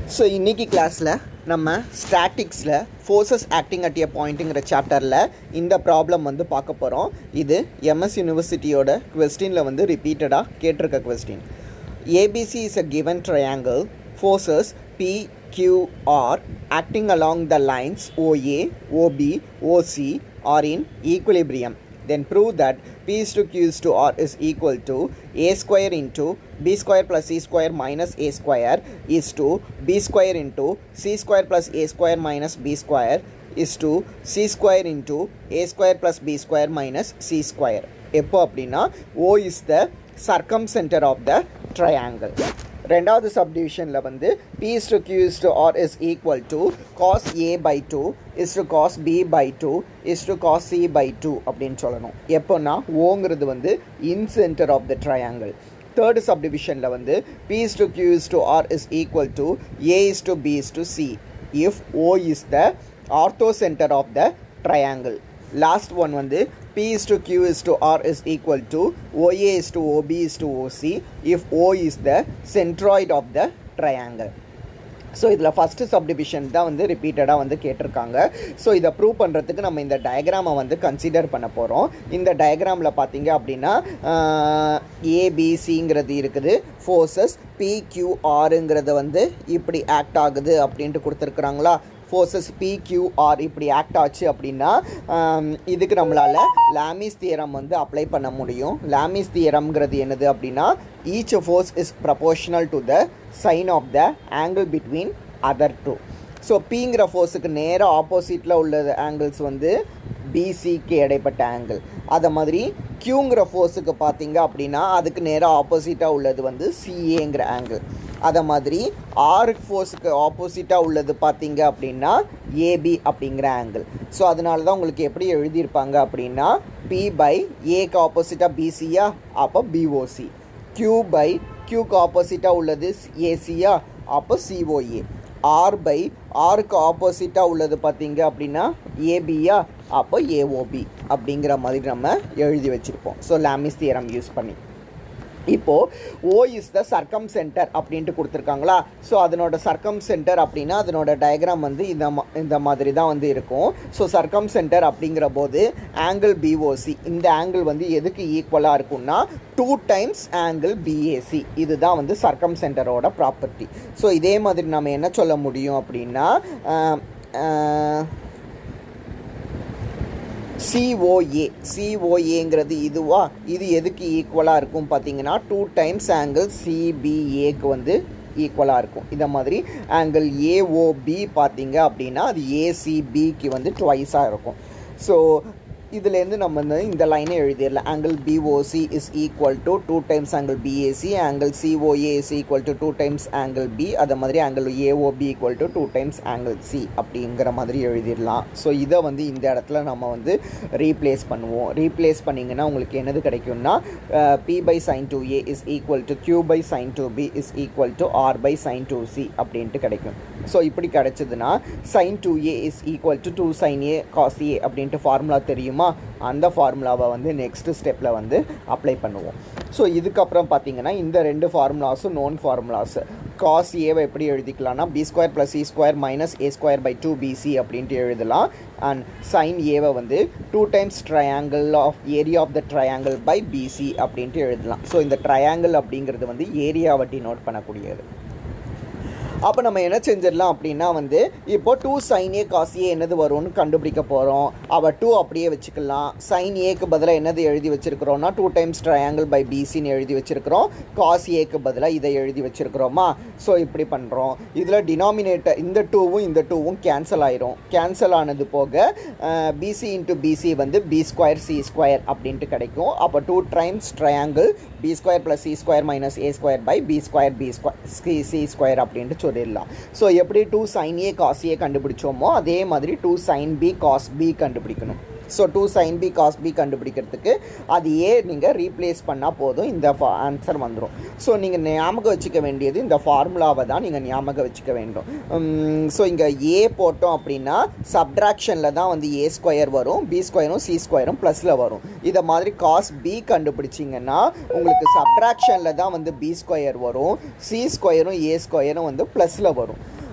so இன்னைக்கு கிளாஸில் நம்ம ஸ்டாட்டிக்ஸில் ஃபோர்ஸஸ் ஆக்டிங் அட் எ பாயிண்ட்டுங்கிற சாப்டரில் இந்த ப்ராப்ளம் வந்து பார்க்க போகிறோம் இது எம்எஸ் யூனிவர்சிட்டியோட கொஸ்டினில் வந்து ரிப்பீட்டடாக கேட்டிருக்க question ABC is a given triangle forces P QR acting along the lines OA OB OC are in equilibrium then prove that p is to q is to r is equal to a square into b square plus c square minus a square is to b square into c square plus a square minus b square is to c square into a square plus b square minus c square எப்போ அப்படின்னா o is the circumcenter of the triangle ரெண்டாவது சப்டிவிஷனில் வந்து p is to q is to r is equal to cos a by 2 is to cos b by 2 is to cos c by 2 அப்படின்னு சொல்லணும் எப்போன்னா ஓங்கிறது வந்து incentre of the triangle third சப்டிவிஷனில் வந்து p is to q is to r is equal to a is to b is to c if o is the ortho center of the triangle last one வந்து p is to q is to r is equal to oa is to ob is to oc if o is the centroid of the triangle so இதில் first subdivision தான் வந்து ரிப்பீட்டடாக வந்து கேட்டிருக்காங்க so இதை prove பண்ணுறதுக்கு நம்ம இந்த டயக்ராமை வந்து கன்சிடர் பண்ண போகிறோம் இந்த டயக்ராமில் பார்த்தீங்க அப்படின்னா ஏபிசிங்கிறது இருக்குது ஃபோர்ஸஸ் பிக்யூஆருங்கிறது வந்து இப்படி ஆக்ட் ஆகுது அப்படின்ட்டு கொடுத்துருக்குறாங்களா ஃபோர்ஸஸ் பிக்யூஆர் இப்படி ஆக்ட் ஆச்சு அப்படின்னா இதுக்கு நம்மளால் லாமிஸ் தியரம் வந்து அப்ளை பண்ண முடியும் லாமிஸ் தியரம்ங்கிறது என்னது அப்படின்னா each force is proportional to the sine of the angle between other two so பிங்கிற ஃபோர்ஸுக்கு நேராக ஆப்போசிட்டில் உள்ள ஆங்கிள்ஸ் வந்து பிசிக்கு இடைப்பட்ட ஆங்கிள் அதை மாதிரி கியூங்கிற ஃபோர்ஸுக்கு பார்த்தீங்க அப்படின்னா அதுக்கு நேராக ஆப்போசிட்டாக உள்ளது வந்து சிஏங்கிற ஆங்கிள் அதை மாதிரி ஆறு ஃபோர்ஸுக்கு ஆப்போசிட்டாக உள்ளது பார்த்தீங்க அப்படின்னா ஏபி அப்படிங்கிற ஆங்கிள் ஸோ அதனால தான் உங்களுக்கு எப்படி எழுதியிருப்பாங்க அப்படின்னா பி பை ஏக்கு ஆப்போசிட்டாக பிசியா அப்போ பிஓசி கியூ பை கியூக்கு ஆப்போசிட்டாக உள்ளது ஏசியா அப்போ சிஓஏ ஆர் பை ஆருக்கு ஆப்போசிட்டாக உள்ளது பார்த்தீங்க அப்படின்னா ஏபியா அப்போ ஏஓபி அப்படிங்கிற மாதிரி நம்ம எழுதி வச்சுருப்போம் ஸோ லாமிஸ் தியரம் யூஸ் பண்ணி இப்போது ஓ இஸ் த சர்க்கம் சென்டர் அப்படின்ட்டு கொடுத்துருக்காங்களா ஸோ அதனோட சர்க்கம் சென்டர் அப்படின்னா அதனோட டயக்ராம் வந்து இந்த மா இந்த மாதிரி தான் வந்து இருக்கும் ஸோ சர்க்கம் சென்டர் அப்படிங்கிற போது ஆங்கிள் பிஓசி இந்த ஆங்கிள் வந்து எதுக்கு ஈக்குவலாக இருக்கும்னா டூ டைம்ஸ் ஆங்கிள் பிஏசி இதுதான் வந்து சர்க்கம் சென்டரோட ப்ராப்பர்ட்டி ஸோ இதே மாதிரி நம்ம என்ன சொல்ல முடியும் அப்படின்னா சிஓஏ சிஓஏங்கிறது இதுவா இது எதுக்கு ஈக்குவலாக இருக்கும் பார்த்தீங்கன்னா டூ டைம்ஸ் ஆங்கிள் சிபிஏக்கு வந்து ஈக்குவலாக இருக்கும் இதை மாதிரி ஆங்கிள் ஏஓபி பார்த்தீங்க அப்படின்னா அது ஏசிபிக்கு வந்து ட்வைஸாக இருக்கும் ஸோ இதுலேருந்து நம்ம வந்து இந்த லைனை எழுதிடலாம் angle BOC is equal to two times angle BAC angle COA is equal to two times angle B அதை மாதிரி angle AOB equal to two times angle C அப்படிங்கிற மாதிரி எழுதிடலாம் ஸோ இதை வந்து இந்த இடத்துல நம்ம வந்து ரீப்ளேஸ் பண்ணுவோம் ரீப்ளேஸ் பண்ணிங்கன்னா உங்களுக்கு என்னது கிடைக்கும்னா P by sine two A is equal to Q by sine two B is equal to R by sine two C அப்படின்ட்டு கிடைக்கும் ஸோ இப்படி கிடைச்சதுன்னா sine two A is equal to two sine A cos A அப்படின்ட்டு formula தெரியுமா அந்த ஃபார்முலாவை வந்து next ஸ்டெப்பில் வந்து அப்ளை பண்ணுவோம் ஸோ இதுக்கப்புறம் பார்த்தீங்கன்னா இந்த ரெண்டு ஃபார்முலாஸும் நோன் ஃபார்முலாஸ் காஸ் ஏவை எப்படி எழுதிக்கலாம்னா B square plus C square minus A square by two BC அப்படின்ட்டு எழுதலாம் அண்ட் சைன் ஏவை வந்து two times triangle of area of the triangle by BC அப்படின்ட்டு எழுதலாம் ஸோ இந்த ட்ரையாங்கிள் அப்படிங்கிறது வந்து ஏரியாவை டினோட் பண்ணக்கூடியது அப்போ நம்ம என்ன செஞ்சிடலாம் அப்படின்னா வந்து இப்போ two sine A cos A என்னது வரும்னு கண்டுபிடிக்க போகிறோம் அவள் டூ அப்படியே வச்சுக்கலாம் சைன் ஏக்கு பதிலாக என்னது எழுதி வச்சுருக்கிறோம்னா டூ டைம்ஸ் ட்ரையாங்கிள் பை பிசின்னு எழுதி வச்சுருக்கிறோம் காஸ் ஏக்கு பதிலாக இதை எழுதி வச்சுருக்கிறோமா ஸோ இப்படி பண்ணுறோம் இதில் டினாமினேட்டர் இந்த டூவும் இந்த டூவும் கேன்சல் ஆயிரும் கேன்சல் ஆனது போக பிசி இன்ட்டு பிசி வந்து பி ஸ்கொயர் சி ஸ்கொயர் அப்படின்ட்டு கிடைக்கும் அப்போ two times triangle B square plus C square minus A square by B square B square C C square அப்படின்ட்டு சொல்லிடலாம் ஸோ எப்படி two sine A cos A கண்டுபிடிச்சோமோ அதே மாதிரி two sine B cos B கண்டுபிடிக்கணும் so two sine B cos B கண்டுபிடிக்கிறதுக்கு அது ஏ நீங்கள் ரீப்ளேஸ் பண்ணால் போதும் இந்த ஆன்சர் வந்துடும் ஸோ நீங்கள் ஞாபகம் வச்சுக்க வேண்டியது இந்த ஃபார்முலாவை தான் நீங்கள் ஞாபகம் வச்சுக்க வேண்டும் ஸோ இங்கே ஏ போட்டோம் அப்படின்னா சப்ட்ராக்ஷனில் தான் வந்து ஏ ஸ்கொயர் வரும் பி ஸ்கொயரும் சி ஸ்கொயரும் ப்ளஸில் வரும் இதை மாதிரி காஸ் பி கண்டுபிடிச்சிங்கன்னா உங்களுக்கு சப்ட்ராக்ஷனில் தான் வந்து பி ஸ்கொயர் வரும் சி ஸ்கொயரும் ஏ ஸ்கொயரும் வந்து ப்ளஸில் வரும்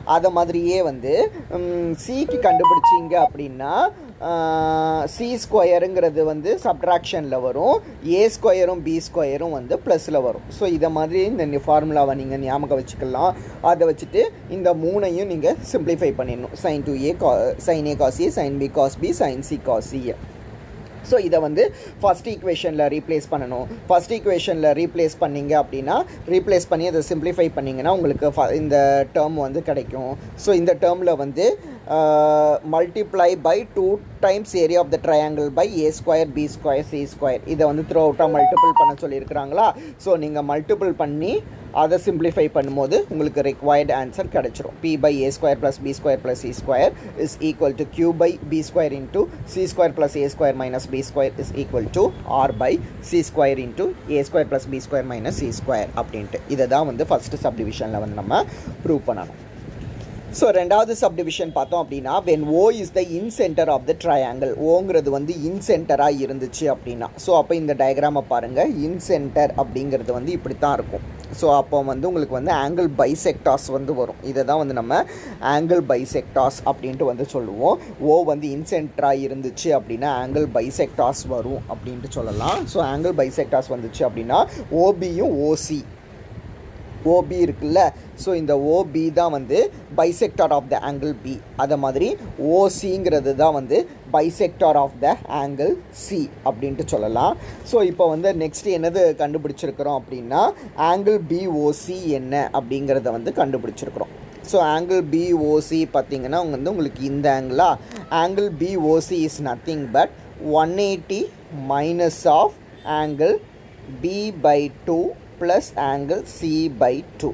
அதை மாதிரியே வந்து சிக்கு கண்டுபிடிச்சிங்க அப்படின்னா சி ஸ்கொயருங்கிறது வந்து சப்ட்ராக்ஷனில் வரும் ஏ ஸ்கொயரும் பி ஸ்கொயரும் வந்து ப்ளஸில் வரும் ஸோ இதை மாதிரி இந்த ஃபார்முலாவை நீங்கள் ஞாபகம் வச்சுக்கலாம் அதை வச்சுட்டு இந்த மூணையும் நீங்கள் சிம்பிளிஃபை பண்ணிடணும் sign two A cos sine A cos A sine B cos B sine C cos C so இதை வந்து ஃபஸ்ட் ஈக்குவேஷனில் ரீப்ளேஸ் பண்ணணும் ஃபஸ்ட் ஈக்குவேஷனில் ரீப்ளேஸ் பண்ணீங்க அப்படின்னா ரீப்ளேஸ் பண்ணி அதை சிம்பிளிஃபை பண்ணிங்கன்னா உங்களுக்கு ஃப இந்த டேர்ம் வந்து கிடைக்கும் ஸோ இந்த டேர்மில் வந்து multiply by two times area of the triangle by A square B square C square இதை வந்து த்ரூ அவுட்டாக மல்டிபிள் பண்ண சொல்லியிருக்கிறாங்களா ஸோ நீங்கள் மல்டிபிள் பண்ணி அதை சிம்பிளிஃபை பண்ணும்போது உங்களுக்கு ரிக்வயர்டு ஆன்சர் கிடச்சிரும் P by A square plus B square plus C square is equal to Q by B square into C square plus A square minus B square is equal to R by C square into A square plus B square minus C square அப்படின்ட்டு இதை தான் வந்து first சப்டிவிஷனில் வந்து நம்ம prove பண்ணணும் so ரெண்டாவது subdivision பார்த்தோம் அப்படின்னா when O is the incentre of the triangle ஓங்கிறது வந்து இன் சென்டராக இருந்துச்சு அப்படின்னா ஸோ அப்போ இந்த டயக்ராமை பாருங்கள் இன் சென்டர் அப்படிங்கிறது வந்து இப்படி தான் இருக்கும் ஸோ அப்போ வந்து உங்களுக்கு வந்து ஆங்கிள் பைசெக்டாஸ் வந்து வரும் இதை தான் வந்து நம்ம ஆங்கிள் பைசெக்டாஸ் அப்படின்ட்டு வந்து சொல்லுவோம் ஓ வந்து இன்சென்டராக இருந்துச்சு அப்படின்னா ஆங்கிள் பைசெக்டாஸ் வரும் அப்படின்ட்டு சொல்லலாம் ஸோ ஆங்கிள் பைசெக்டாஸ் வந்துச்சு அப்படின்னா ஓபியும் ஓசி ஓபி இருக்குல்ல ஸோ இந்த ஓபி தான் வந்து bisector of the angle B அதை மாதிரி ஓசிங்கிறது தான் வந்து bisector of the angle C அப்படின்ட்டு சொல்லலாம் ஸோ இப்போ வந்து நெக்ஸ்ட் என்னது கண்டுபிடிச்சிருக்கிறோம் அப்படின்னா ஆங்கிள் பிஓசி என்ன அப்படிங்கிறத வந்து கண்டுபிடிச்சிருக்கிறோம் ஸோ ஆங்கிள் பிஓசி பார்த்தீங்கன்னா வந்து உங்களுக்கு இந்த ஆங்கிளா angle BOC is nothing but one eighty minus of angle B by two plus angle C by two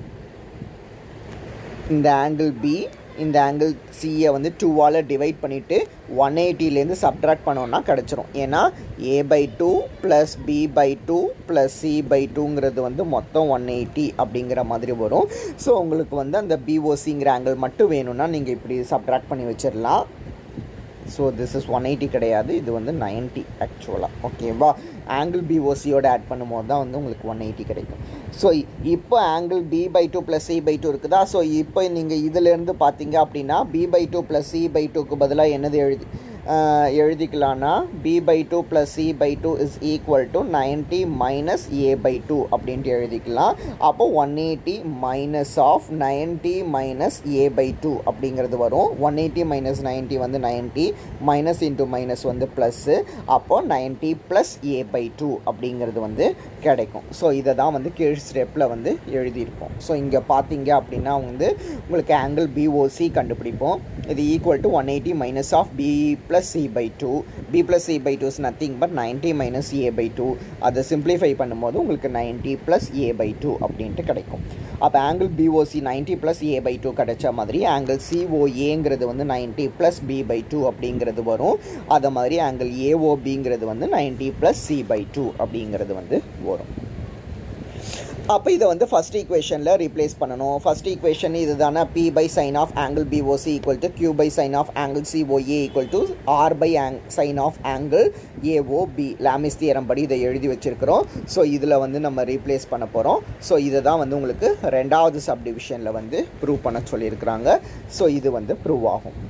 இந்த ஆங்கிள் பி இந்த ஆங்கிள் சியை வந்து டூவால் டிவைட் பண்ணிவிட்டு ஒன் எயிட்டிலேருந்து சப்ட்ராக்ட் பண்ணோன்னா கிடச்சிரும் ஏன்னா A by two plus B by two plus C by டூங்கிறது வந்து மொத்தம் ஒன் எயிட்டி அப்படிங்கிற மாதிரி வரும் ஸோ உங்களுக்கு வந்து அந்த பிஓசிங்கிற ஆங்கிள் மட்டும் வேணும்னா நீங்கள் இப்படி சப்ட்ராக்ட் பண்ணி வச்சிடலாம் so this is one eighty கிடையாது இது வந்து நைன்ட்டி ஆக்சுவலாக ஓகேவா ஆங்கிள் பிஓசியோட ஆட் பண்ணும்போது தான் வந்து உங்களுக்கு ஒன் எயிட்டி கிடைக்கும் ஸோ இப்போ angle B by two plus C by two இருக்குதா ஸோ இப்போ நீங்கள் இதிலேருந்து பார்த்தீங்க அப்படின்னா B by two plus C by two பதிலாக என்னது எழுதி எழுதிக்கலான்னா B by two plus C by two is equal to ninety minus A by two அப்படின்ட்டு எழுதிக்கலாம் அப்போ one eighty minus of ninety minus A by two அப்படிங்கிறது வரும் one eighty minus ninety வந்து நைன்ட்டி மைனஸ் இன்ட்டு மைனஸ் வந்து plus அப்போது ninety plus A by two அப்படிங்கிறது வந்து கிடைக்கும் ஸோ இதை தான் வந்து கீழ் ஸ்டெப்பில் வந்து எழுதியிருப்போம் ஸோ இங்கே பார்த்தீங்க அப்படின்னா வந்து உங்களுக்கு ஆங்கிள் பிஓசி கண்டுபிடிப்போம் இது equal to one eighty minus of B plus C by two B plus C by two is nothing but ninety minus A by two அதை சிம்பிளிஃபை பண்ணும்போது உங்களுக்கு ninety plus A by two அப்படின்ட்டு கிடைக்கும் அப்போ angle BOC ninety plus A by two கிடைச்ச மாதிரி angle சிஓஏங்கிறது வந்து ninety plus B by two அப்படிங்கிறது வரும் அதை மாதிரி ஆங்கிள் ஏஓபிங்கிறது வந்து ninety plus C by two அப்படிங்கிறது வந்து வரும் அப்போ இதை வந்து ஃபஸ்ட் ஈக்குவேஷனில் ரீப்ளேஸ் பண்ணணும் ஃபஸ்ட் ஈக்குவேஷன் இது தானே P by sine of angle BOC equal to Q by sine of angle COA equal to R by ang sine of angle AOB Lamy's theorem படி இதை எழுதி வச்சுருக்கிறோம் ஸோ இதில் வந்து நம்ம ரீப்ளேஸ் பண்ண போகிறோம் ஸோ இதை தான் வந்து உங்களுக்கு ரெண்டாவது சப் டிவிஷனில் வந்து ப்ரூவ் பண்ண சொல்லியிருக்கிறாங்க ஸோ இது வந்து ப்ரூவ் ஆகும்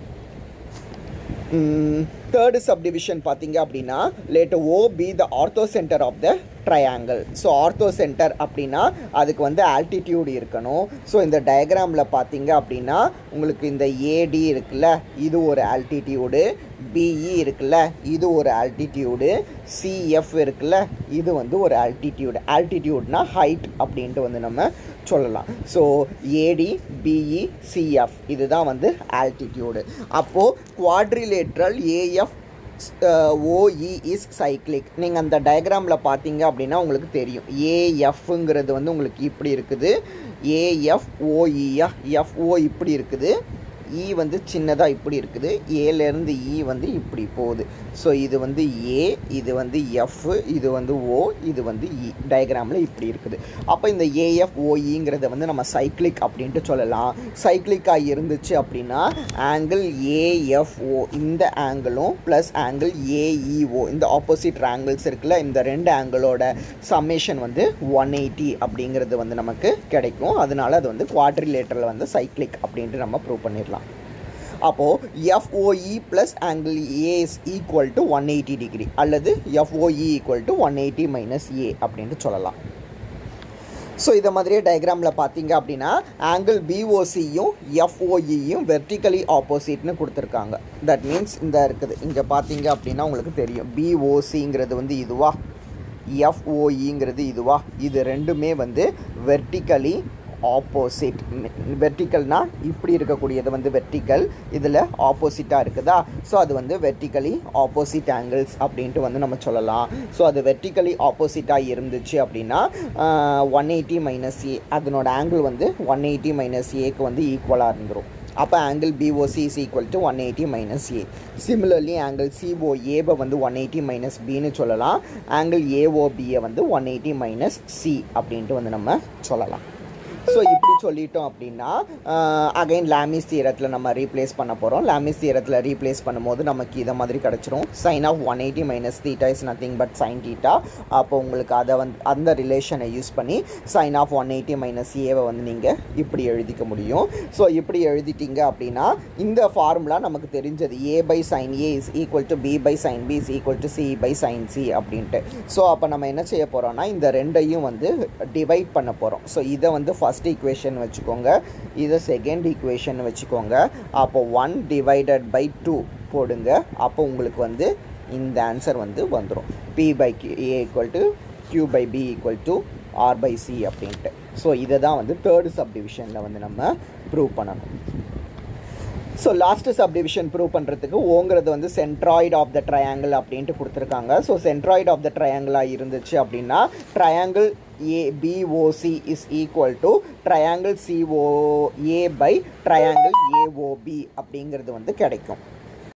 தேர்டு சப்டிவிஷன் பார்த்தீங்க அப்படின்னா let O be the orthocentre of the triangle so orthocentre அப்படின்னா அதுக்கு வந்து ஆல்டிடியூட் இருக்கணும் ஸோ இந்த டயக்ராமில் பார்த்தீங்க அப்படின்னா உங்களுக்கு இந்த ஏடி இருக்குல்ல இது ஒரு ஆல்டிடியூடு பிஇ இருக்குல்ல இது ஒரு ஆல்டிடியூடு சிஎஃப் இருக்குல்ல இது வந்து ஒரு ஆல்டிடியூடு ஆல்டிடியூட்னா ஹைட் அப்படின்ட்டு வந்து நம்ம சொல்லலாம் ஸோ ஏடி பிஇ சிஎஃப் இதுதான் வந்து ஆல்டிடியூடு அப்போது quadrilateral AF OE is cyclic நீங்கள் அந்த டயக்ராமில் பார்த்தீங்க அப்படின்னா உங்களுக்கு தெரியும் ஏஎஃப்ங்கிறது வந்து உங்களுக்கு இப்படி இருக்குது ஏஎஃப் ஓஇயா எஃப்ஓ இப்படி இருக்குது இ வந்து சின்னதாக இப்படி இருக்குது ஏலேருந்து இ வந்து இப்படி போகுது ஸோ இது வந்து ஏ இது வந்து எஃப் இது வந்து ஓ இது வந்து இ டயக்ராமில் இப்படி இருக்குது அப்போ இந்த ஏஎஃப் ஓஇங்கிறத வந்து நம்ம சைக்ளிக் அப்படின்ட்டு சொல்லலாம் சைக்ளிக்காக இருந்துச்சு அப்படின்னா ஆங்கிள் ஏஎஃப்ஓ இந்த ஆங்கிளும் ப்ளஸ் ஆங்கிள் ஏஇஓ இந்த ஆப்போசிட் ஆங்கிள்ஸ் இருக்குல்ல இந்த ரெண்டு ஆங்கிளோட சம்மேஷன் வந்து ஒன் எயிட்டி அப்படிங்கிறது வந்து நமக்கு கிடைக்கும் அதனால அது வந்து குவாட்ரிலேட்டரில் வந்து சைக்ளிக் அப்படின்ட்டு நம்ம ப்ரூவ் பண்ணிடலாம் அப்போது FOE plus angle A is equal to one eighty degree அல்லது FOE equal to one eighty minus A அப்படின்ட்டு சொல்லலாம் ஸோ இதை மாதிரியே டயக்ராமில் பார்த்தீங்க அப்படின்னா ஆங்கிள் பிஓசியும் எஃப்ஓஇயும் வெர்டிக்கலி ஆப்போசிட்னு கொடுத்துருக்காங்க தட் மீன்ஸ் இந்த இருக்குது இங்கே பார்த்தீங்க அப்படின்னா உங்களுக்கு தெரியும் பிஓசிங்கிறது வந்து இதுவா எஃப்ஓஇங்கிறது இதுவா இது ரெண்டுமே வந்து வெர்டிக்கலி ஆப்போசிட் வெர்டிக்கல்னா இப்படி இருக்கக்கூடியது வந்து வெர்டிக்கல் இதில் ஆப்போசிட்டாக இருக்குதா ஸோ அது வந்து வெர்டிக்கலி ஆப்போசிட் ஆங்கிள்ஸ் அப்படின்ட்டு வந்து நம்ம சொல்லலாம் ஸோ அது வெர்டிக்கலி ஆப்போசிட்டாக இருந்துச்சு அப்படின்னா ஒன் எயிட்டி மைனஸ் ஏ அதனோட ஆங்கிள் வந்து ஒன் எயிட்டி மைனஸ் ஏக்கு வந்து ஈக்குவலாக இருந்துடும் அப்போ angle BOC is equal to one eighty minus A similarly angle CO ஏவை வந்து ஒன் எயிட்டி மைனஸ் பின்னு சொல்லலாம் ஆங்கிள் ஏஓபியை வந்து ஒன் எயிட்டி மைனஸ் சி அப்படின்ட்டு வந்து நம்ம சொல்லலாம் ஸோ இப்படி சொல்லிட்டோம் அப்படின்னா அகைன் லாமிஸ் தியரத்தில் நம்ம ரீப்ளேஸ் பண்ண போகிறோம் லாமிஸ் தியரத்தில் ரீப்ளேஸ் பண்ணும்போது நமக்கு இதை மாதிரி கிடச்சிரும் sine of one eighty minus theta is nothing but sine theta அப்போ உங்களுக்கு அதை வந்து அந்த ரிலேஷனை யூஸ் பண்ணி sine of one eighty minus ஏவை வந்து நீங்கள் இப்படி எழுதிக்க முடியும் ஸோ இப்படி எழுதிட்டீங்க அப்படின்னா இந்த ஃபார்முலா நமக்கு தெரிஞ்சது A by sine A is equal to B by sine B is equal to C by sine C அப்படின்ட்டு ஸோ அப்போ நம்ம என்ன செய்ய போகிறோம்னா இந்த ரெண்டையும் வந்து டிவைட் பண்ண போகிறோம் ஸோ இதை வந்து ஃபஸ்ட் ஈக்குவேஷன் வச்சுக்கோங்க இதை செகண்ட் ஈக்குவேஷன் வச்சுக்கோங்க அப்போ ஒன் டிவைடட் பை டூ போடுங்க அப்போ உங்களுக்கு வந்து இந்த ஆன்சர் வந்து வந்துடும் B by Q A equal to Q by B equal to R by C அப்படின்ட்டு ஸோ இதை தான் வந்து தேர்டு சப்டிவிஷனில் வந்து நம்ம ப்ரூவ் பண்ணணும் ஸோ லாஸ்ட்டு சப்டிவிஷன் ப்ரூவ் பண்ணுறதுக்கு ஓங்கிறது வந்து சென்ட்ராய்டு ஆஃப் த ட்ரையாங்கிள் அப்படின்ட்டு கொடுத்துருக்காங்க ஸோ சென்ட்ராய்டு ஆஃப் த ட்ரையாங்கிளாக இருந்துச்சு அப்படின்னா triangle A BOC is equal to triangle COA by triangle AOB அப்படிங்கிறது வந்து கிடைக்கும்